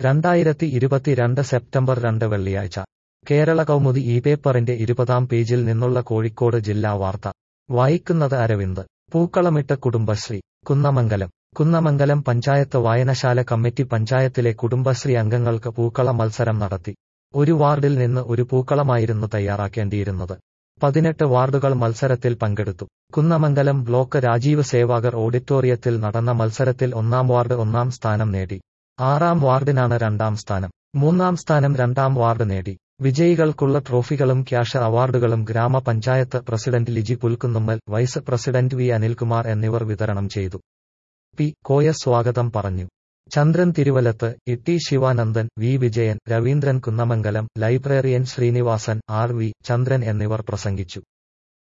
രണ്ടായിരത്തി ഇരുപത്തിരണ്ട് സെപ്റ്റംബർ രണ്ട് വെള്ളിയാഴ്ച കേരള കൗമുദി ഈ പേപ്പറിന്റെ ഇരുപതാം പേജിൽ നിന്നുള്ള കോഴിക്കോട് ജില്ലാ വാർത്ത വായിക്കുന്നത് അരവിന്ദ് പൂക്കളമിട്ട് കുടുംബശ്രീ കുന്നമംഗലം കുന്നമംഗലം പഞ്ചായത്ത് വായനശാല കമ്മിറ്റി പഞ്ചായത്തിലെ കുടുംബശ്രീ അംഗങ്ങൾക്ക് പൂക്കള മത്സരം നടത്തി ഒരു വാർഡിൽ നിന്ന് ഒരു പൂക്കളമായിരുന്നു തയ്യാറാക്കേണ്ടിയിരുന്നത് പതിനെട്ട് വാർഡുകൾ മത്സരത്തിൽ പങ്കെടുത്തു കുന്നമംഗലം ബ്ലോക്ക് രാജീവ് സേവാകർ ഓഡിറ്റോറിയത്തിൽ നടന്ന മത്സരത്തിൽ ഒന്നാം വാർഡ് ഒന്നാം സ്ഥാനം നേടി ആറാം വാർഡിനാണ് രണ്ടാം സ്ഥാനം മൂന്നാം സ്ഥാനം രണ്ടാം വാർഡ് നേടി വിജയികൾക്കുള്ള ട്രോഫികളും ക്യാഷ് അവാർഡുകളും ഗ്രാമപഞ്ചായത്ത് president Liji Pulkunnummal vice president V Anilkumar എന്നിവർ വിതരണം ചെയ്തു പി കോയ സ്വാഗതം പറഞ്ഞു Chandran Thiruvalath Itty Sivanandan V Vijayan Raveendran Kunnamangalam librarian Sreenivasan R V Chandran എന്നിവർ പ്രസംഗിച്ചു